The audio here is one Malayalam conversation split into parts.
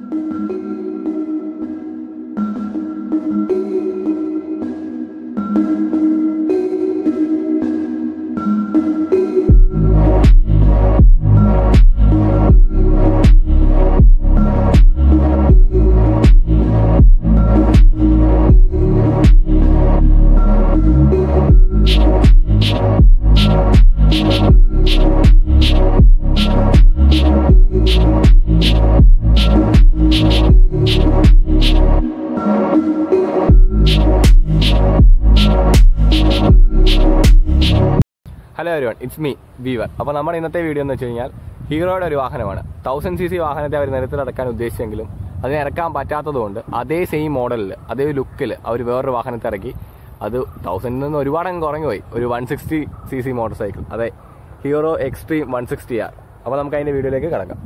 hello everyone it's me Weaver അപ്പോൾ നമ്മുടെ ഇന്നത്തെ വീഡിയോ എന്ന് വെച്ച് കഴിഞ്ഞാൽ ഹീറോയുടെ ഒരു വാഹനമാണ് തൗസൻഡ് സി സി വാഹനത്തെ അവർ നിരത്തിലിറക്കാൻ ഉദ്ദേശിച്ചെങ്കിലും അതിനെ ഇറക്കാൻ പറ്റാത്തതുകൊണ്ട് അതേ സെയിം മോഡലിൽ അതേ ലുക്കിൽ അവർ വേറൊരു വാഹനത്തെ ഇറക്കി അത് തൗസൻഡിൽ നിന്ന് ഒരുപാട് അങ്ങ് കുറഞ്ഞു പോയി ഒരു one sixty C C motorcycle അതെ Hero Xtreme one sixty R അപ്പോൾ നമുക്ക് അതിൻ്റെ വീഡിയോയിലേക്ക് കിടക്കാം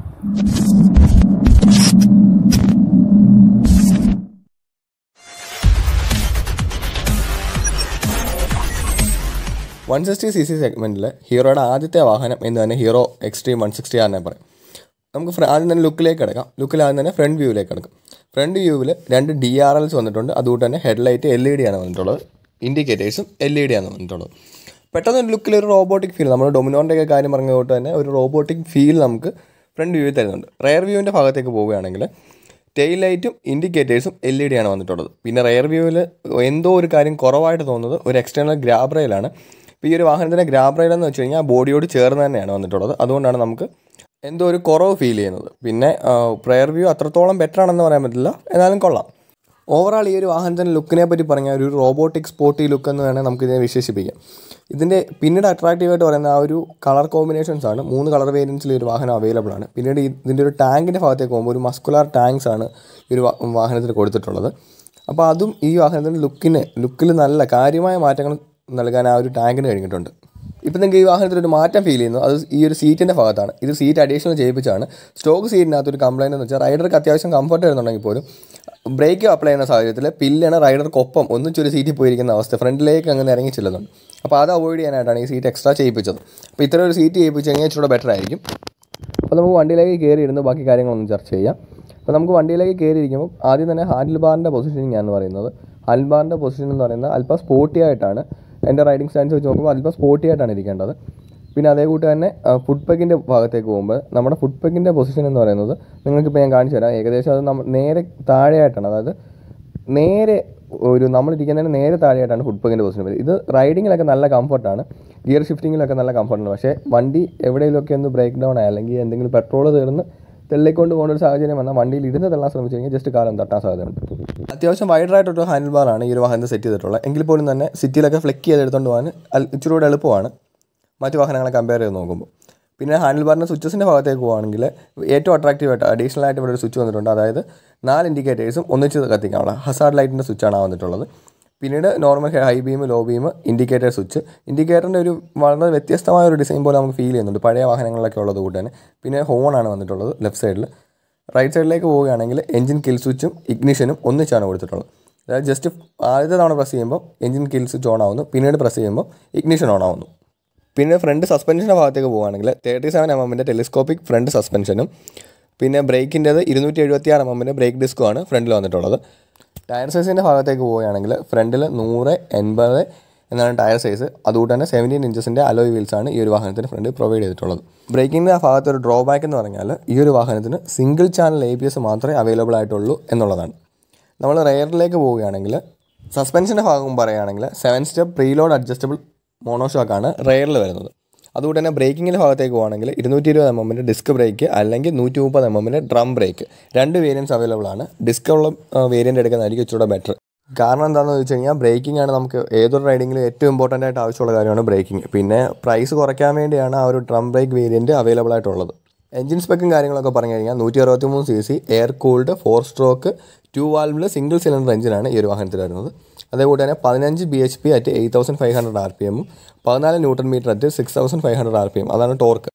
വൺ സിക്സ്റ്റി സി സി സെഗ്മെൻറ്റിൽ ഹീറോയുടെ ആദ്യത്തെ വാഹനം എന്ന് തന്നെ ഹീറോ എക്സ്ട്രീം വൺ സിക്സ്റ്റി ആറിനെ പറയും നമുക്ക് ഫ്ര- ആദ്യം തന്നെ ലുക്കിലേക്ക് കിടക്കാം ലുക്കിൽ ആദ്യം തന്നെ ഫ്രണ്ട് വ്യൂവിലേക്ക് കിടക്കും ഫ്രണ്ട് വ്യൂവിൽ രണ്ട് ഡി ആർ എൽസ് വന്നിട്ടുണ്ട് അതുകൊണ്ട് തന്നെ ഹെഡ്ലൈറ്റ് എൽ ഇ ഡി ആണ് വന്നിട്ടുള്ളത് ഇൻഡിക്കേറ്റേഴ്സും എൽ ഇ ഡി ആണ് വന്നിട്ടുള്ളത് പെട്ടെന്ന് ഒരു ലുക്കിൽ ഒരു റോബോട്ടിക് ഫീൽ നമ്മൾ ഡൊമിനോൻ്റെ ഒക്കെ കാര്യം പറഞ്ഞതുകൊണ്ട് തന്നെ ഒരു റോബോട്ടിക് ഫീൽ നമുക്ക് ഫ്രണ്ട് വ്യൂവിൽ തരുന്നുണ്ട് റെയർ വ്യൂവിൻ്റെ ഭാഗത്തേക്ക് പോവുകയാണെങ്കിൽ ടെയിൽ ലൈറ്റും ഇൻഡിക്കേറ്റേഴ്സും എൽ ഇ ഡി ആണ് വന്നിട്ടുള്ളത് പിന്നെ റെയർ വ്യൂവിൽ എന്തോ ഒരു കാര്യം കുറവായിട്ട് തോന്നുന്നത് ഒരു എക്സ്റ്റേണൽ ഗ്രാബ് റെയിലാണ് ഇപ്പോൾ ഈ ഒരു വാഹനത്തിൻ്റെ ഗ്രാബ് റെയിൽ എന്ന് വെച്ച് കഴിഞ്ഞാൽ ബോഡിയോട് ചേർന്ന് തന്നെയാണ് വന്നിട്ടുള്ളത് അതുകൊണ്ടാണ് നമുക്ക് എന്തോ ഒരു കുറവ് ഫീൽ ചെയ്യുന്നത് പിന്നെ പ്രയർ വ്യൂ അത്രത്തോളം ബെറ്റർ ആണെന്ന് പറയാൻ പറ്റില്ല എന്നാലും കൊള്ളാം ഓവറാൾ ഈ ഒരു വാഹനത്തിൻ്റെ ലുക്കിനെ പറ്റി പറഞ്ഞാൽ ഒരു റോബോട്ടിക് സ്പോർട്ടി ലുക്ക് എന്ന് വേണേൽ നമുക്കിതിനെ വിശേഷിപ്പിക്കാം ഇതിൻ്റെ പിന്നീട് അട്രാക്റ്റീവായിട്ട് പറയുന്ന ആ ഒരു കളർ കോമ്പിനേഷൻസ് ആണ് മൂന്ന് കളർ വേരിയൻസിൽ ഒരു വാഹനം അവൈലബിൾ ആണ് പിന്നീട് ഈ- ഇതിൻ്റെ ഒരു ടാങ്കിൻ്റെ ഭാഗത്തേക്ക് പോകുമ്പോൾ ഒരു മസ്കുലാർ ടാങ്ക്സ് ആണ് ഈ ഒരു വാ- വാഹനത്തിന് കൊടുത്തിട്ടുള്ളത് അപ്പോൾ അതും ഈ വാഹനത്തിൻ്റെ ലുക്കിന് ലുക്കിൽ നല്ല കാര്യമായ മാറ്റങ്ങൾ നൽകാൻ ആ ഒരു ടാങ്കിന് കഴിഞ്ഞിട്ടുണ്ട് ഇപ്പം നിങ്ങൾക്ക് ഈ വാഹനത്തിൽ ഒരു മാറ്റം ഫീൽ ചെയ്യുന്നു അത് ഈ ഒരു സീറ്റിൻ്റെ ഭാഗത്താണ് ഇത് സീറ്റ് അഡീഷണൽ ചെയ്യിപ്പിച്ചാണ് സ്റ്റോക്ക് സീറ്റിനകത്ത് ഒരു കംപ്ലൈൻറ്റ് എന്ന് വെച്ചാൽ റൈഡർക്ക് അത്യാവശ്യം കംഫർട്ട് വരുന്നുണ്ടെങ്കിൽ പോലും ബ്രേക്ക് അപ്ലൈ ചെയ്യുന്ന സാഹചര്യത്തിൽ പില്ലാണ് റൈഡർക്കൊപ്പം ഒന്നിച്ചൊരു സീറ്റിൽ പോയിരിക്കുന്ന അവസ്ഥ ഫ്രണ്ടിലേക്ക് അങ്ങനെ ഇറങ്ങി ചെല്ലുന്നുണ്ട് അപ്പോൾ അത് അവോയ്ഡ് ചെയ്യാനായിട്ടാണ് ഈ സീറ്റ് എക്സ്ട്രാ ചെയ്യിപ്പിച്ചത് അപ്പോൾ ഇത്തരം ഒരു സീറ്റ് ചെയ്യിപ്പിച്ച് കഴിഞ്ഞാൽ ഇച്ചിരി ബെറ്റർ ആയിരിക്കും അപ്പോൾ നമുക്ക് വണ്ടിയിലേക്ക് കയറി ഇരുന്ന് ബാക്കി കാര്യങ്ങളൊന്നും ചർച്ച ചെയ്യാം അപ്പോൾ നമുക്ക് വണ്ടിയിലേക്ക് കയറി ഇരിക്കുമ്പോൾ ആദ്യം തന്നെ ഹാൻഡിൽ ബാറിൻ്റെ പൊസിഷനിങ് ആണ് പറയുന്നത് ഹാൻഡിൽ ബാറിൻ്റെ പൊസിഷൻ എന്ന് പറയുന്നത് അല്പം സ്പോർട്ടി ആയിട്ടാണ് എൻ്റെ റൈഡിങ് സ്റ്റാൻസ് വെച്ച് നോക്കുമ്പോൾ അല്പം സ്പോർട്ടി ആയിട്ടാണ് ഇരിക്കേണ്ടത് പിന്നെ അതേ കൂട്ട് തന്നെ ഫുഡ് പെഗിൻ്റെ ഭാഗത്തേക്ക് പോകുമ്പോൾ നമ്മുടെ ഫുഡ് പെഗിൻ്റെ പൊസിഷൻ എന്ന് പറയുന്നത് നിങ്ങൾക്കിപ്പോൾ ഞാൻ കാണിച്ചു തരാം ഏകദേശം അത് നമ്മൾ നേരെ താഴെയായിട്ടാണ് അതായത് നേരെ ഒരു നമ്മളിരിക്കുന്നതിന് നേരെ താഴെയായിട്ടാണ് ഫുഡ് പെഗിൻ്റെ പൊസിഷൻ വരുന്നത് ഇത് റൈഡിങ്ങിലൊക്കെ നല്ല കംഫർട്ടാണ് ഗിയർ ഷിഫ്റ്റിങ്ങിലൊക്കെ നല്ല കംഫർട്ടാണ് പക്ഷേ വണ്ടി എവിടെയെങ്കിലുമൊക്കെ ഒന്ന് ബ്രേക്ക് ഡൗൺ ആയി അല്ലെങ്കിൽ എന്തെങ്കിലും പെട്രോൾ തീർന്ന് തെള്ളിക്കൊണ്ട് പോകുന്ന ഒരു സാഹചര്യം വന്നാൽ വണ്ടിയിൽ ഇരുന്ന് തള്ളാൻ ശ്രമിച്ചു കഴിഞ്ഞാൽ ജസ്റ്റ് കാലം തട്ടാൻ സാധ്യതയുണ്ട് അത്യാവശ്യം വൈഡറായിട്ടൊരു ഹാൻഡിൽ ബാറാണ് ഈ ഒരു വാഹനത്തെ സെറ്റ് ചെയ്തിട്ടുള്ളത് എങ്കിൽ പോലും തന്നെ സിറ്റിയിലൊക്കെ ഫ്ലെക്ക് ചെയ്ത് എടുത്തുകൊണ്ട് പോകാൻ അൽ- ഇച്ചിരി കൂടെ എളുപ്പമാണ് മറ്റു വാഹനങ്ങളെ കമ്പയർ ചെയ്ത് നോക്കുമ്പോൾ പിന്നെ ഹാൻഡിൽ ബാറിൻ്റെ സ്വിച്ചസിൻ്റെ ഭാഗത്തേക്ക് പോകുകയാണെങ്കിൽ ഏറ്റവും അട്രാക്റ്റീവ് ആയിട്ട് അഡീഷണൽ ആയിട്ട് ഇവിടെ ഒരു സ്വിച്ച് വന്നിട്ടുണ്ട് അതായത് നാല് ഇൻഡിക്കേറ്റേഴ്സും ഒന്നിച്ച് കത്തിക്കാനുള്ള ഹസാർഡ് ലൈറ്റിൻ്റെ സ്വിച്ചാണ് ആ വന്നിട്ടുള്ളത് പിന്നീട് normal high beam low beam indicator switch ഇൻഡിക്കേറ്ററിൻ്റെ ഒരു വളരെ വ്യത്യസ്തമായ ഒരു ഡിസൈൻ പോലെ നമുക്ക് ഫീൽ ചെയ്യുന്നുണ്ട് പഴയ വാഹനങ്ങളിലൊക്കെ ഉള്ളത് കൂട്ട് തന്നെ പിന്നെ ഹോണാണ് വന്നിട്ടുള്ളത് ലെഫ്റ്റ് സൈഡിൽ റൈറ്റ് സൈഡിലേക്ക് പോവുകയാണെങ്കിൽ എഞ്ചിൻ കിൽ സ്വിച്ചും ഇഗ്നിഷനും ഒന്നിച്ചാണ് കൊടുത്തിട്ടുള്ളത് അതായത് ജസ്റ്റ് ആദ്യത്തെ തവണ പ്രസ് ചെയ്യുമ്പോൾ എഞ്ചിൻ കിൽ സ്വിച്ച് ഓൺ ആവുന്നു പിന്നീട് പ്രസ് ചെയ്യുമ്പോൾ ഇഗ്നിഷൻ ഓൺ ആവുന്നു പിന്നെ ഫ്രണ്ട് സസ്പെൻഷൻ്റെ ഭാഗത്തേക്ക് പോവുകയാണെങ്കിൽ തേർട്ടി സെവൻ എം എമ്മിൻ്റെ ടെലിസ്കോപ്പിക് ഫ്രണ്ട് സസ്പെൻഷനും പിന്നെ ബ്രേക്കിൻ്റെത് ഇരുന്നൂറ്റി എഴുപത്തി ആറ് എം എമ്മിൻ്റെ ബ്രേക്ക് ഡിസ്ക്കുമാണ് ഫ്രണ്ടിൽ വന്നിട്ടുള്ളത് ടയർ സൈസിൻ്റെ ഭാഗത്തേക്ക് പോവുകയാണെങ്കിൽ ഫ്രണ്ടിൽ നൂറ് എൺപത് എന്നാണ് ടയർ സൈസ് അതുകൊണ്ട് തന്നെ സെവൻറ്റീൻ ഇഞ്ചസിൻ്റെ അലോയ് വീൽസാണ് ഈ ഒരു വാഹനത്തിന് ഫ്രണ്ട് പ്രൊവൈഡ് ചെയ്തിട്ടുള്ളത് ബ്രേക്കിങ്ങിൻ്റെ ആ ഭാഗത്ത് ഒരു ഡ്രോബാക്ക് എന്ന് പറഞ്ഞാൽ ഈ ഒരു വാഹനത്തിന് single channel A B S മാത്രമേ അവൈലബിൾ ആയിട്ടുള്ളൂ എന്നുള്ളതാണ് നമ്മൾ റെയറിലേക്ക് പോവുകയാണെങ്കിൽ സസ്പെൻഷൻ്റെ ഭാഗം പറയുകയാണെങ്കിൽ സെവൻ സ്റ്റെപ്പ് പ്രീലോഡ് അഡ്ജസ്റ്റബിൾ മോണോഷോക്കാണ് റെയറിൽ വരുന്നത് അതുകൊണ്ട് തന്നെ ബ്രേക്കിങ്ങിൻ്റെ ഭാഗത്തേക്ക് പോകുകയാണെങ്കിൽ ഇരുന്നൂറ്റി ഇരുപത് എം എമ്മിൻ്റെ ഡിസ്ക് ബ്രേക്ക് അല്ലെങ്കിൽ നൂറ്റി മുപ്പത് എം എമ്മിൻ്റെ ഡ്രം ബ്രേക്ക് രണ്ട് വേരിയൻസ് അവൈലബിൾ ആണ് ഡിസ്ക് ഉള്ള വേരിയൻ്റ് എടുക്കുന്നതായിരിക്കും ഇച്ചിരി ബെറ്റർ കാരണം എന്താണെന്ന് വെച്ച് കഴിഞ്ഞാൽ ബ്രേക്കിംഗ് ആണ് നമുക്ക് ഏതൊരു റൈഡിങ്ങിലും ഏറ്റവും ഇമ്പോർട്ടൻ്റ് ആയിട്ട് ആവശ്യമുള്ള കാര്യമാണ് ബ്രേക്കിംഗ് പിന്നെ പ്രൈസ് കുറയ്ക്കാൻ വേണ്ടിയാണ് ആ ഒരു ഡ്രം ബ്രേക്ക് വേരിയൻറ്റ് അവൈലബിൾ ആയിട്ടുള്ളത് എഞ്ചിൻ സ്പെക്കും കാര്യങ്ങളൊക്കെ പറഞ്ഞു കഴിഞ്ഞാൽ നൂറ്റി അറുപത്തി മൂന്ന് C C air cooled four stroke two വാൽവിൽ സിംഗിൾ സിലിണ്ടർ എഞ്ചിനാണ് ഈ ഒരു വാഹനത്തിൽ വരുന്നത് അതേപോലെ തന്നെ പതിനഞ്ച് B H P at eight thousand five hundred R P എമ്മും പതിനാല് newton metre at six thousand five hundred R P M അതാണ് ടോർക്ക്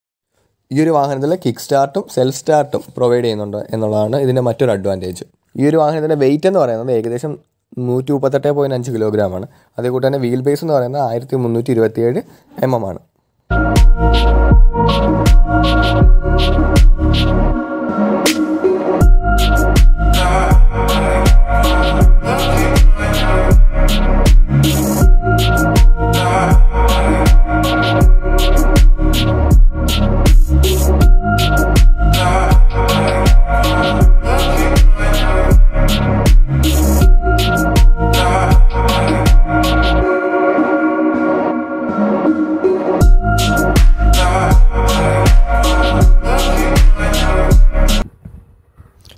ഈ ഒരു വാഹനത്തിൽ കിക്ക് സ്റ്റാർട്ടും സെൽഫ് സ്റ്റാർട്ടും പ്രൊവൈഡ് ചെയ്യുന്നുണ്ട് എന്നുള്ളതാണ് ഇതിൻ്റെ മറ്റൊരു അഡ്വാൻറ്റേജ് ഈ ഒരു വാഹനത്തിൻ്റെ വെയിറ്റ് എന്ന് പറയുന്നത് ഏകദേശം നൂറ്റി മുപ്പത്തെട്ട് പോയിൻറ്റ് അഞ്ച് കിലോഗ്രാമാണ് അതേകൂട്ട് തന്നെ വീൽ ബേസ് എന്ന് പറയുന്നത് ആയിരത്തി മുന്നൂറ്റി ഇരുപത്തിയേഴ് എം എം ആണ്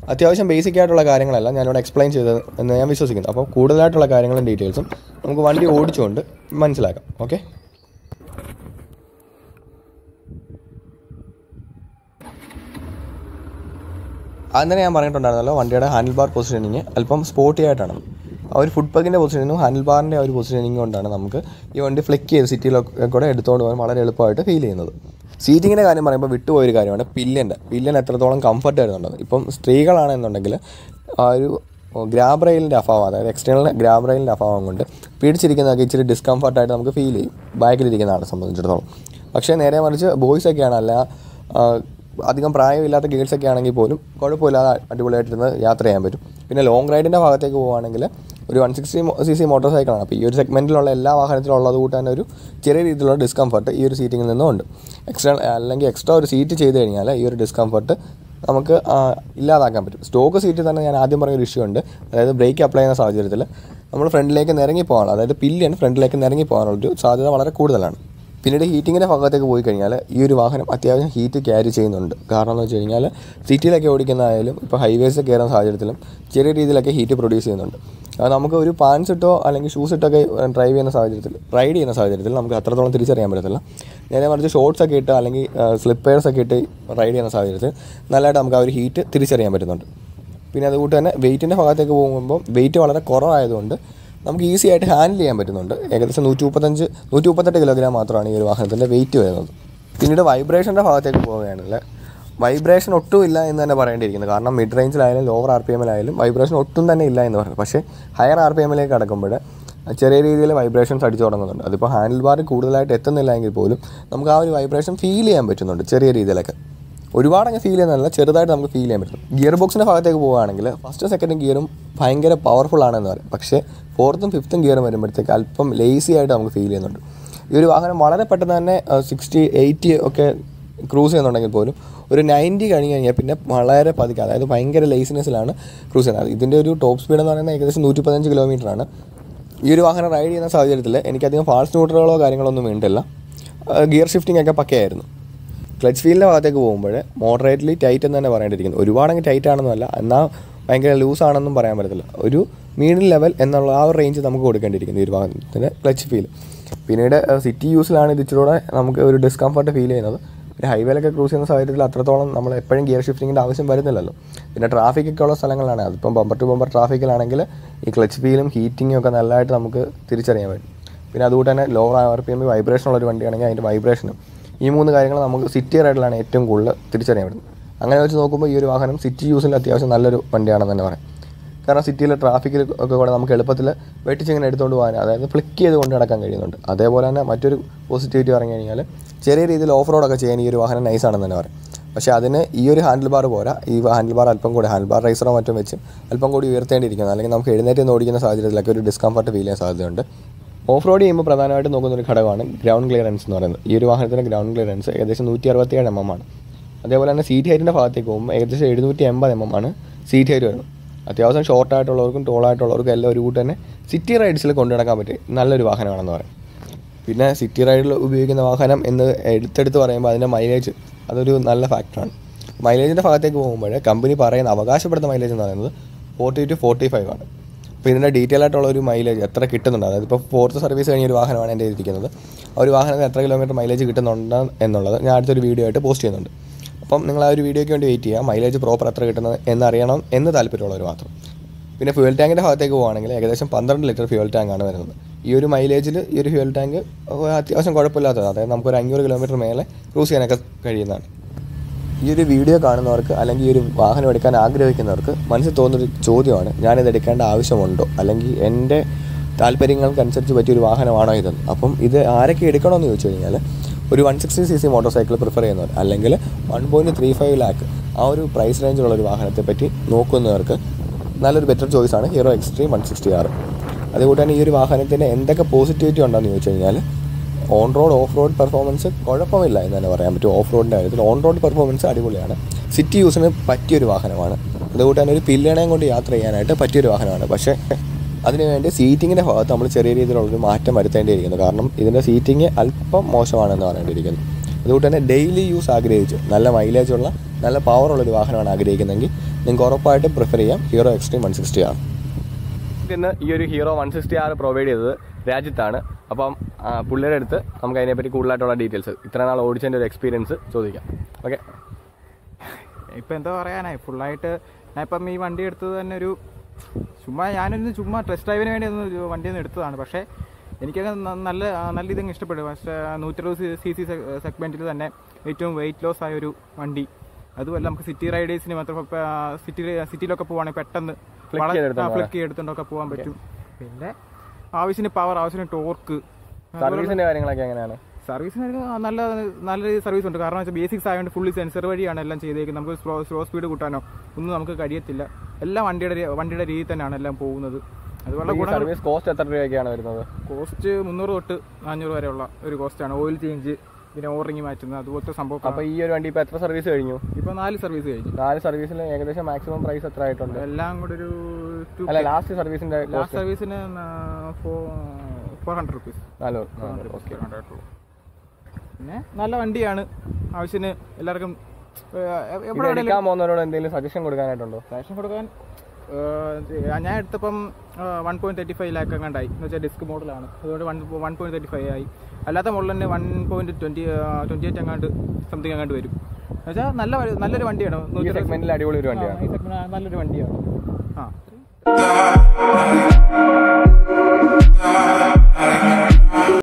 അത്യാവശ്യം ബേസിക് ആയിട്ടുള്ള കാര്യങ്ങളെല്ലാം ഞാനിവിടെ എക്സ്പ്ലെയിൻ ചെയ്തത് എന്ന് ഞാൻ വിശ്വസിക്കുന്നു അപ്പോൾ കൂടുതലായിട്ടുള്ള കാര്യങ്ങളും ഡീറ്റെയിൽസും നമുക്ക് വണ്ടി ഓടിച്ചുകൊണ്ട് മനസ്സിലാക്കാം ഓക്കെ ആദ്യം തന്നെ ഞാൻ പറഞ്ഞിട്ടുണ്ടായിരുന്നല്ലോ വണ്ടിയുടെ ഹാൻഡിൽ ബാർ പൊസിഷനിങ് അല്പം സ്പോർട്ടി ആയിട്ടാണ് ആ ഒരു ഫുഡ് പഗിൻ്റെ പൊസിഷനിങ്ങും ഹാൻഡിൽ ബാറിൻ്റെ ആ ഒരു പൊസിഷനിങ് കൊണ്ടാണ് നമുക്ക് ഈ വണ്ടി ഫ്ലിക്ക് ചെയ്ത് സിറ്റിയിലൊക്കെ കൂടെ എടുത്തുകൊണ്ട് പോകാൻ വളരെ എളുപ്പമായിട്ട് ഫീൽ ചെയ്യുന്നത് സീറ്റിങ്ങിൻ്റെ കാര്യം പറയുമ്പോൾ വിട്ടുപോയൊരു കാര്യമാണ് പില്ലിൻ്റെ പില്ലിന് എത്രത്തോളം കംഫർട്ട് വരുന്നുണ്ടത് ഇപ്പം സ്ത്രീകളാണെന്നുണ്ടെങ്കിൽ ആ ഒരു ഗ്രാബ് റെയിലിൻ്റെ അഭാവം അതായത് എക്സ്റ്റേണൽ ഗ്രാബ് റെയിലിൻ്റെ അഭാവം കൊണ്ട് പിടിച്ചിരിക്കുന്നതൊക്കെ ഇച്ചിരി ഡിസ്കംഫർട്ടായിട്ട് നമുക്ക് ഫീൽ ചെയ്യും ബാക്കിലിരിക്കുന്ന ആളെ സംബന്ധിച്ചിടത്തോളം പക്ഷേ നേരെ മറിച്ച് ബോയ്സ് ഒക്കെയാണ് അല്ല ആ, അധികം പ്രായമില്ലാത്ത ഗേൾസ് ഒക്കെ ആണെങ്കിൽ പോലും കുഴപ്പമില്ലാതെ അടിപൊളിയായിട്ടിരുന്ന് യാത്ര ചെയ്യാൻ പറ്റും പിന്നെ ലോങ് റൈഡിൻ്റെ ഭാഗത്തേക്ക് പോവുകയാണെങ്കിൽ ഒരു one sixty C C motor സൈക്കിളാണ് അപ്പോൾ ഈ ഒരു സെഗ്മെൻറ്റിലുള്ള എല്ലാ വാഹനത്തിലും ഉള്ളത് കൂട്ട് തന്നെ ഒരു ചെറിയ രീതിയിലുള്ള ഡിസ്കംഫർട്ട് ഈ ഒരു സീറ്റിങ്ങിൽ നിന്നും ഉണ്ട് എക്സ്ട്രാ അല്ലെങ്കിൽ എക്സ്ട്രാ ഒരു സീറ്റ് ചെയ്ത് കഴിഞ്ഞാൽ ഈ ഒരു ഡിസ്കംഫർട്ട് നമുക്ക് ആ, ഇല്ലാതാക്കാൻ പറ്റും സ്റ്റോക്ക് സീറ്റിൽ തന്നെ ഞാൻ ആദ്യം പറഞ്ഞ ഒരു ഇഷ്യൂ ഉണ്ട് അതായത് ബ്രേക്ക് അപ്ലൈ ചെയ്യുന്ന സാഹചര്യത്തിൽ നമ്മൾ ഫ്രണ്ടിലേക്ക് നിരങ്ങി പോകാനുള്ള അതായത് പില്ലിയൻ ഫ്രണ്ടിലേക്ക് നിരങ്ങി പോകാനുള്ളൊരു സാധ്യത വളരെ കൂടുതലാണ് പിന്നീട് ഹീറ്റിങ്ങിൻ്റെ ഭാഗത്തേക്ക് പോയി കഴിഞ്ഞാൽ ഈ ഒരു വാഹനം അത്യാവശ്യം ഹീറ്റ് ക്യാരി ചെയ്യുന്നുണ്ട് കാരണം എന്ന് വെച്ച് കഴിഞ്ഞാൽ സിറ്റിയിലൊക്കെ ഓടിക്കുന്നതായാലും ഇപ്പോൾ ഹൈവേസ് കയറുന്ന സാഹചര്യത്തിലും ചെറിയ രീതിയിലൊക്കെ ഹീറ്റ് പ്രൊഡ്യൂസ് ചെയ്യുന്നുണ്ട് അത് നമുക്ക് ഒരു പാൻസ് ഇട്ടോ അല്ലെങ്കിൽ ഷൂസ് ഇട്ടൊക്കെ ഡ്രൈവ് ചെയ്യുന്ന സാഹചര്യത്തിൽ റൈഡ് ചെയ്യുന്ന സാഹചര്യത്തിൽ നമുക്ക് അത്രത്തോളം തിരിച്ചറിയാൻ പറ്റത്തില്ല നേരെ മറിച്ച് ഷോർട്സ് ഒക്കെ ഇട്ട് അല്ലെങ്കിൽ സ്ലിപ്പേഴ്സ് ഒക്കെ ഇട്ട് റൈഡ് ചെയ്യുന്ന സാഹചര്യത്തിൽ നല്ലതായിട്ട് നമുക്ക് ആ ഒരു ഹീറ്റ് തിരിച്ചറിയാൻ പറ്റുന്നുണ്ട് പിന്നെ അതുകൂട്ട് തന്നെ വെയിറ്റിൻ്റെ ഭാഗത്തേക്ക് പോകുമ്പോൾ വെയിറ്റ് വളരെ കുറവായതുകൊണ്ട് നമുക്ക് ഈസി ആയിട്ട് ഹാൻഡിൽ ചെയ്യാൻ പറ്റുന്നുണ്ട് ഏകദേശം നൂറ്റി മുപ്പത്തഞ്ച് നൂറ്റി മുപ്പത്തെട്ട് കിലോഗ്രാം മാത്രമാണ് ഈ ഒരു വാഹനത്തിൻ്റെ വെയിറ്റ് വരുന്നത് പിന്നീട് വൈബ്രേഷൻ്റെ ഭാഗത്തേക്ക് പോവുകയാണെങ്കിൽ വൈബ്രേഷൻ ഒട്ടും ഇല്ല എന്ന് തന്നെ പറയേണ്ടിയിരിക്കുന്നത് കാരണം മിഡ് റേഞ്ചിലായാലും ലോവർ ആർ പി എമ്മിലായാലും വൈബ്രേഷൻ ഒട്ടും തന്നെ ഇല്ല എന്ന് പറയുന്നത് പക്ഷേ ഹയർ ആർ പി എമ്മിലേക്ക് കടക്കുമ്പോൾ ചെറിയ രീതിയിൽ വൈബ്രേഷൻസ് അടിച്ചു തുടങ്ങുന്നുണ്ട് അതിപ്പോൾ ഹാൻഡിൽ ബാർ കൂടുതലായിട്ട് എത്തുന്നില്ല എങ്കിൽ പോലും നമുക്ക് ആ ഒരു വൈബ്രേഷൻ ഫീൽ ചെയ്യാൻ പറ്റുന്നുണ്ട് ചെറിയ രീതിയിലൊക്കെ ഒരുപാട് അങ്ങ് ഫീൽ ചെയ്യുന്നതല്ല ചെറുതായിട്ട് നമുക്ക് ഫീൽ ചെയ്യാൻ പറ്റും ഗിയർ ബോക്സിൻ്റെ ഭാഗത്തേക്ക് പോവുകയാണെങ്കിൽ ഫസ്റ്റ് സെക്കൻഡും ഗിയറും ഭയങ്കര പവർഫുൾ ആണെന്ന് പറയും പക്ഷേ ഫോർത്തും ഫിഫ്ത്തും ഗിയറും വരുമ്പോഴത്തേക്ക് അല്പം ലേസി ആയിട്ട് നമുക്ക് ഫീൽ ചെയ്യുന്നുണ്ട് ഈ ഒരു വാഹനം വളരെ പെട്ടെന്ന് തന്നെ സിക്സ്റ്റി എയ്റ്റി ഒക്കെ ക്രൂസ് ചെയ്യുന്നുണ്ടെങ്കിൽ പോലും ഒരു നയൻറ്റി കഴിഞ്ഞ് കഴിഞ്ഞാൽ പിന്നെ വളരെ പതുക്കെ അതായത് ഭയങ്കര ലേസിനെസ്സിലാണ് ക്രൂസ് ചെയ്യുന്നത് ഇതിൻ്റെ ഒരു ടോപ്പ് സ്പീഡ് എന്ന് പറയുന്നത് ഏകദേശം നൂറ്റി പതിനഞ്ച് കിലോമീറ്ററാണ് ഈ ഒരു വാഹനം റൈഡ് ചെയ്യുന്ന സാഹചര്യത്തിൽ എനിക്കധികം ഫാസ്റ്റ് ന്യൂട്രലുകളോ കാര്യങ്ങളൊന്നും വേണ്ടില്ല ഗിയർ ഷിഫ്റ്റിംഗ് ഒക്കെ പക്കയായിരുന്നു ക്ലച്ച് ഫീലിൻ്റെ ഭാഗത്തേക്ക് പോകുമ്പോൾ മോഡറേറ്റ്ലി ടൈറ്റ് എന്ന് തന്നെ പറയേണ്ടിയിരിക്കുന്നു ഒരുപാടങ്ങ് ടൈറ്റ് ആണെന്നല്ല എന്നാൽ ഭയങ്കര ലൂസ് ആണെന്നും പറയാൻ പറ്റത്തില്ല ഒരു മീഡിയം ലെവൽ എന്നുള്ള ആ ഒരു റേഞ്ച് നമുക്ക് കൊടുക്കേണ്ടിയിരിക്കുന്നു ഈ ഒരു വാഹനത്തിൻ്റെ ക്ലച്ച് ഫീൽ പിന്നീട് സിറ്റി യൂസിലാണ് ഇത് ഇച്ചിരൂടെ നമുക്ക് ഒരു ഡിസ്കംഫർട്ട് ഫീൽ ചെയ്യുന്നത് ഒരു ഹൈവേയിലൊക്കെ ക്രൂസ് ചെയ്യുന്ന സാഹചര്യത്തിൽ അത്രത്തോളം നമ്മൾ എപ്പോഴും ഗിയർ ഷിഫ്റ്റിങ്ങിൻ്റെ ആവശ്യം വരുന്നില്ലല്ലോ പിന്നെ ട്രാഫിക് ഒക്കെ ഉള്ള സ്ഥലങ്ങളാണ് അതിപ്പം ബമ്പർ ടു ബമ്പർ ട്രാഫിക്കിലാണെങ്കിൽ ഈ ക്ലച്ച് ഫീലും ഹീറ്റിങ്ങും ഒക്കെ നല്ലതായിട്ട് നമുക്ക് തിരിച്ചറിയാൻ പറ്റും പിന്നെ അതുകൊണ്ട് തന്നെ lower R P M vibration ഉള്ള ഒരു വണ്ടിയാണെങ്കിൽ അതിൻ്റെ വൈബ്രേഷനും ഈ മൂന്ന് കാര്യങ്ങൾ നമുക്ക് സിറ്റി റൈഡിലാണ് ഏറ്റവും കൂടുതൽ തിരിച്ചറിയാൻ പറ്റുന്നത് അങ്ങനെ വെച്ച് നോക്കുമ്പോൾ ഈ ഒരു വാഹനം സിറ്റി യൂസിൽ അത്യാവശ്യം നല്ലൊരു വണ്ടിയാണെന്ന് തന്നെ പറയാം കാരണം സിറ്റിയിലെ ട്രാഫിക്കിൽ ഒക്കെ കൂടെ നമുക്ക് എളുപ്പത്തിൽ വെട്ടിച്ചിങ്ങനെ എടുത്തുകൊണ്ട് പോകാൻ അതായത് ഫ്ലിക്ക് ചെയ്ത് കൊണ്ട് നടക്കാൻ കഴിയുന്നുണ്ട് അതേപോലെ തന്നെ മറ്റൊരു പോസിറ്റിവിറ്റി പറഞ്ഞു കഴിഞ്ഞാൽ ചെറിയ രീതിയിൽ ഓഫ് റോഡൊക്കെ ചെയ്യാൻ ഈ ഒരു വാഹനം നൈസാണെന്ന് തന്നെ പറയാം പക്ഷേ അതിന് ഈ ഒരു ഹാൻഡിൽ ബാർ പോരാ ഈ ഹാൻഡിൽ ബാർ അല്പം കൂടി ഹാൻഡിൽ ബാർ റൈസറോ മറ്റും വെച്ച് അല്പം കൂടി ഉയർത്തേണ്ടിയിരിക്കുന്നത് അല്ലെങ്കിൽ നമുക്ക് എഴുന്നേറ്റ് നിന്ന് ഓടിക്കുന്ന സാഹചര്യത്തിലൊക്കെ ഒരു ഡിസ്കംഫർട്ട് ഫീൽ ചെയ്യാൻ സാധ്യതയുണ്ട് ഓഫ് റോഡ് ചെയ്യുമ്പോൾ പ്രധാനമായിട്ട് നോക്കുന്ന ഒരു ഘടകമാണ് ഗ്രൗണ്ട് ക്ലിയറൻസ് എന്ന് പറയുന്നത് ഈ ഒരു വാഹനത്തിൻ്റെ ഗ്രൗണ്ട് ക്ലിയറൻസ് ഏകദേശം നൂറ്റി അറുപത്തിയേഴ് എം എം ആണ് അതേപോലെ തന്നെ സീറ്റ് ഹൈറ്റിൻ്റെ ഭാഗത്തേക്ക് പോകുമ്പോൾ ഏകദേശം എഴുന്നൂറ്റി എൺപത് എം എം ആണ് സീറ്റ് ഹൈറ്റ് വരുന്നത് അത്യാവശ്യം ഷോർട്ട് ആയിട്ടുള്ളവർക്കും ടോൾ ആയിട്ടുള്ളവർക്കും എല്ലാം ഒരു കൂട്ട് തന്നെ സിറ്റി റൈഡ്സിൽ കൊണ്ടു നടക്കാൻ പറ്റിയ നല്ലൊരു വാഹനമാണെന്ന് പറയാം പിന്നെ സിറ്റി റൈഡിൽ ഉപയോഗിക്കുന്ന വാഹനം എന്ന് എടുത്തെടുത്ത് പറയുമ്പോൾ അതിൻ്റെ മൈലേജ് അതൊരു നല്ല ഫാക്ടറാണ് മൈലേജിൻ്റെ ഭാഗത്തേക്ക് പോകുമ്പോൾ കമ്പനി പറയുന്ന അവകാശപ്പെടുന്ന മൈലേജ് എന്ന് പറയുന്നത് ഫോർട്ടി ടു ഫോർട്ടി ഫൈവ് ആണ് അപ്പോൾ ഇതിൻ്റെ ഡീറ്റെയിൽ ആയിട്ടുള്ള ഒരു മൈലേജ് എത്ര കിട്ടുന്നുണ്ട് അതായത് ഇപ്പോൾ ഫോർത്ത് സർവീസ് കഴിഞ്ഞ ഒരു വാഹനമാണ് എൻ്റെ ഇരിക്കുന്നത് ആ ഒരു വാഹനത്തിന് എത്ര കിലോമീറ്റർ മൈലേജ് കിട്ടുന്നുണ്ട് എന്നുള്ളത് ഞാൻ അടുത്തൊരു വീഡിയോ ആയിട്ട് പോസ്റ്റ് ചെയ്യുന്നുണ്ട് അപ്പം നിങ്ങൾ ആ ഒരു വീഡിയോയ്ക്ക് വേണ്ടി വെയിറ്റ് ചെയ്യുക മൈലേജ് പ്രോപ്പർ എത്ര കിട്ടുന്നത് എന്നറിയണം എന്ന് താല്പര്യമുള്ളവർ മാത്രം പിന്നെ ഫ്യൂൽ ടാങ്കിൻ്റെ ഭാഗത്തേക്ക് പോകുകയാണെങ്കിൽ ഏകദേശം പന്ത്രണ്ട് ലിറ്റർ ഫ്യൂൽ ടാങ്കാണ് വരുന്നത് ഈ ഒരു മൈലേജിൽ ഈ ഒരു ഫ്യൂൽ ടാങ്ക് അത്യാവശ്യം കുഴപ്പമില്ലാത്തത് അതായത് നമുക്കൊരു അഞ്ഞൂറ് കിലോമീറ്റർ മേലെ ക്രൂസ് ചെയ്യാനൊക്കെ കഴിയുന്നതാണ് ഈ ഒരു വീഡിയോ കാണുന്നവർക്ക് അല്ലെങ്കിൽ ഈ ഒരു വാഹനം എടുക്കാൻ ആഗ്രഹിക്കുന്നവർക്ക് മനസ്സിൽ തോന്നുന്നൊരു ചോദ്യമാണ് ഞാനിത് എടുക്കേണ്ട ആവശ്യമുണ്ടോ അല്ലെങ്കിൽ എൻ്റെ താല്പര്യങ്ങൾക്കനുസരിച്ച് പറ്റിയൊരു വാഹനമാണോ ഇതെന്ന് അപ്പം ഇത് ആരൊക്കെ എടുക്കണമെന്ന് ചോദിച്ചു കഴിഞ്ഞാൽ ഒരു one sixty C C motorcycle prefer ചെയ്യുന്നവർ അല്ലെങ്കിൽ one point three five lakh ആ ഒരു പ്രൈസ് റേഞ്ചിലുള്ള ഒരു വാഹനത്തെ പറ്റി നോക്കുന്നവർക്ക് നല്ലൊരു ബെറ്റർ ചോയ്സാണ് ഹീറോ എക്സ്ട്രീം വൺ സിക്സ്റ്റി ആറ് അതുകൊണ്ട് തന്നെ ഈ ഒരു വാഹനത്തിന് എന്തൊക്കെ പോസിറ്റിവിറ്റി ഉണ്ടെന്ന് ചോദിച്ചു കഴിഞ്ഞാൽ on road off road performance കുഴപ്പമില്ല എന്ന് തന്നെ പറയാൻ പറ്റും ഓഫ് റോഡിൻ്റെ കാര്യത്തിൽ ഓൺ റോഡ് പെർഫോമൻസ് അടിപൊളിയാണ് സിറ്റി യൂസിന് പറ്റിയൊരു വാഹനമാണ് അതുകൊണ്ട് തന്നെ ഒരു പില്ലണയും കൊണ്ട് യാത്ര ചെയ്യാനായിട്ട് പറ്റിയൊരു വാഹനമാണ് പക്ഷേ അതിനുവേണ്ടി സീറ്റിങ്ങിൻ്റെ ഭാഗത്ത് നമ്മൾ ചെറിയ രീതിയിലുള്ളൊരു മാറ്റം വരുത്തേണ്ടിയിരിക്കുന്നു കാരണം ഇതിൻ്റെ സീറ്റിംഗ് അല്പം മോശമാണെന്ന് പറയേണ്ടിയിരിക്കുന്നു അതുകൊണ്ട് തന്നെ ഡെയിലി യൂസ് ആഗ്രഹിച്ച് നല്ല മൈലേജുള്ള നല്ല പവറുള്ളൊരു വാഹനമാണ് ആഗ്രഹിക്കുന്നതെങ്കിൽ നിങ്ങൾക്ക് ഉറപ്പായിട്ടും പ്രിഫർ ചെയ്യാം Hero Xtreme one sixty R ഇന്ന് ഈ ഒരു Hero one sixty R provide ചെയ്തത് രാജ്യത്താണ് അപ്പം ആ, പുള്ളിയുടെ അടുത്ത് നമുക്ക് അതിനെപ്പറ്റി കൂടുതലായിട്ടുള്ള ഡീറ്റെയിൽസ് ഇത്ര നാൾ ഓടിച്ചതിൻ്റെ ഒരു എക്സ്പീരിയൻസ് ചോദിക്കാം ഓക്കെ ഇപ്പം എന്താ പറയാനായി ഫുള്ളായിട്ട് ഞാൻ ഇപ്പം ഈ വണ്ടി എടുത്തത് തന്നെ ഒരു ചുമ്മാ ഞാനൊന്ന് ചുമ്മാ ടെസ്റ്റ് ഡ്രൈവിന് വേണ്ടി ഒന്ന് ഒരു വണ്ടി ഒന്ന് എടുത്തതാണ് പക്ഷേ എനിക്കത് ന- നല്ല ആ, നല്ല ഇതങ്ങ് ഇഷ്ടപ്പെട്ടു പക്ഷേ നൂറ്ററുപത് സി സി സെഗ്മെൻറ്റിൽ തന്നെ ഏറ്റവും വെയിറ്റ് ലോസ് ആയ ഒരു വണ്ടി അതുമല്ല നമുക്ക് സിറ്റി റൈഡേഴ്സിന് മാത്രം സിറ്റി സിറ്റിയിലൊക്കെ പോവാണെങ്കിൽ പെട്ടെന്ന് Flick ചെയ്തെടുത്തോണ്ട് ഫ്ലിക്ക് ചെയ്തെടുത്തോണ്ടൊക്കെ പോകാൻ പറ്റും പിന്നെ ആവശ്യത്തിന് പവർ ആവശ്യത്തിന് ടോർക്ക് സർവീസിൻ്റെ കാര്യങ്ങളൊക്കെ എങ്ങനെയാണ് സർവീസിന് ഒരു നല്ല നല്ല സർവീസ് ഉണ്ട് കാരണം വെച്ചാൽ ബേസിക്സ് ആയതുകൊണ്ട് ഫുള്ളി സെൻസർ വഴിയാണ് എല്ലാം ചെയ്തേക്കുന്നത് നമുക്ക് സ്ലോ സ്ലോ സ്പീഡ് കൂട്ടാനോ ഒന്നും നമുക്ക് കഴിയത്തില്ല എല്ലാം വണ്ടിയുടെ രീ- വണ്ടിയുടെ രീതി തന്നെയാണ് എല്ലാം പോകുന്നത് അതുപോലെ ഈ ഗുണങ്ങൾ സർവീസ് കോസ്റ്റ് എത്ര രൂപയൊക്കെയാണ് വരുന്നത് കോസ്റ്റ് മുന്നൂറ് തൊട്ട് നാനൂറ് വരെയുള്ള ഒരു കോസ്റ്റാണ് ഓയിൽ ചേഞ്ച് പിന്നെ ഓറിങ് മാറ്റുന്നത് അതുപോലത്തെ സംഭവം അപ്പോൾ ഈ ഒരു വണ്ടി ഇപ്പോൾ എത്ര സർവീസ് കഴിഞ്ഞു ഇപ്പോൾ നാല് സർവീസ് കഴിഞ്ഞു നാല് സർവീസിൽ ഏകദേശം മാക്സിമം പ്രൈസ് എത്ര ആയിട്ടുണ്ട് എല്ലാം കൂടെ ഒരു ടു അല്ല ലാസ്റ്റ് സർവീസിന്റെ ലാസ്റ്റ് സർവീസിന് ഫോർ ഹൺഡ്രഡ് റുപ്പീസ് നാലോ ഓക്കെ പിന്നെ നല്ല വണ്ടിയാണ് ആവശ്യത്തിന് എല്ലാവർക്കും ഏഹ്, എവിടെ ഇത് വേണേലും എടുക്കാൻ പോകുന്നവരോട് എന്തെങ്കിലും സജഷൻ കൊടുക്കാനായിട്ടുണ്ടോ ഫാഷൻ കൊടുക്കാൻ ഏഹ്, ഞാൻ എടുത്തപ്പം one point thirty five lakh എങ്ങാണ്ടായി എന്ന് വെച്ചാൽ ഡിസ്ക് മോഡലാണ് അതുകൊണ്ട് one one point thirty five ആയി അല്ലാത്ത മോഡൽ തന്നെ one point twenty twenty eight എങ്ങാണ്ട് സംതിങ് എങ്ങാണ്ട് വരും എന്ന് വെച്ചാൽ നല്ല വ- നല്ലൊരു വണ്ടിയാണ് ഈ നൂറ്റി സെഗ്മെന്റിൽ അടിപൊളി ഒരു വണ്ടിയാണ് ആ, ഈ segment നല്ലൊരു വണ്ടിയാണ് ആ the